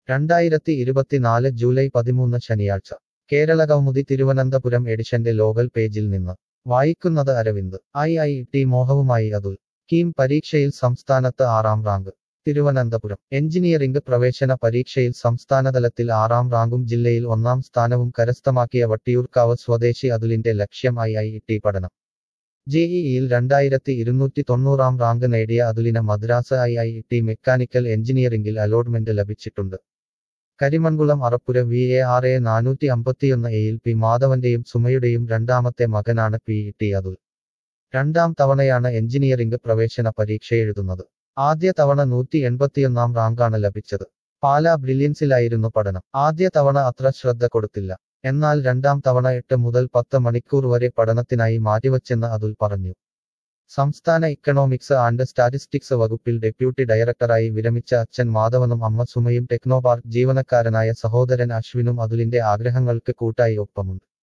രണ്ടായിരത്തി ഇരുപത്തിനാല് ജൂലൈ പതിമൂന്ന് ശനിയാഴ്ച കേരള കൗമുദി തിരുവനന്തപുരം എഡിഷന്റെ ലോകൽ പേജിൽ നിന്ന് വായിക്കുന്നത് അരവിന്ദ് ഐ ഐ ടി മോഹവുമായി അതുൽ കീം പരീക്ഷയിൽ സംസ്ഥാനത്ത് ആറാം റാങ്ക് തിരുവനന്തപുരം എഞ്ചിനീയറിംഗ് പ്രവേശന പരീക്ഷയിൽ സംസ്ഥാനതലത്തിൽ ആറാം റാങ്കും ജില്ലയിൽ ഒന്നാം സ്ഥാനവും കരസ്ഥമാക്കിയ വട്ടിയൂർക്കാവ് സ്വദേശി അതുലിന്റെ ലക്ഷ്യം ഐ ഐ ടി പഠനം ജെഇഇയിൽ രണ്ടായിരത്തി ഇരുന്നൂറ്റി തൊണ്ണൂറാം റാങ്ക് നേടിയ അതുലിന് Madras I I T mechanical എഞ്ചിനീയറിംഗിൽ അലോട്ട്മെന്റ് ലഭിച്ചിട്ടുണ്ട് Karimankulam Arappura V A R A നാനൂറ്റി അമ്പത്തിയൊന്ന് എയിൽ പി മാധവന്റെയും സുമയുടെയും രണ്ടാമത്തെ മകനാണ് പി ഇ ടി അതുൽ രണ്ടാം തവണയാണ് എഞ്ചിനീയറിംഗ് പ്രവേശന പരീക്ഷ എഴുതുന്നത് ആദ്യ തവണ നൂറ്റി എൺപത്തിയൊന്നാം റാങ്കാണ് ലഭിച്ചത് പാലാ ബ്രില്യൻസിലായിരുന്നു പഠനം ആദ്യ തവണ അത്ര ശ്രദ്ധ കൊടുത്തില്ല എന്നാൽ രണ്ടാം തവണ എട്ട് മുതൽ പത്ത് മണിക്കൂർ വരെ പഠനത്തിനായി മാറ്റിവച്ചെന്ന് അതുൽ പറഞ്ഞു സംസ്ഥാന ഇക്കണോമിക്സ് ആൻഡ് സ്റ്റാറ്റിസ്റ്റിക്സ് വകുപ്പിൽ ഡെപ്യൂട്ടി ഡയറക്ടറായി വിരമിച്ച അച്ഛൻ മാധവനും അമ്മ സുമയും ടെക്നോപാർക്ക് ജീവനക്കാരനായ സഹോദരൻ അശ്വിനും അതുലിന്റെ ആഗ്രഹങ്ങൾക്ക് കൂട്ടായി ഒപ്പമുണ്ട്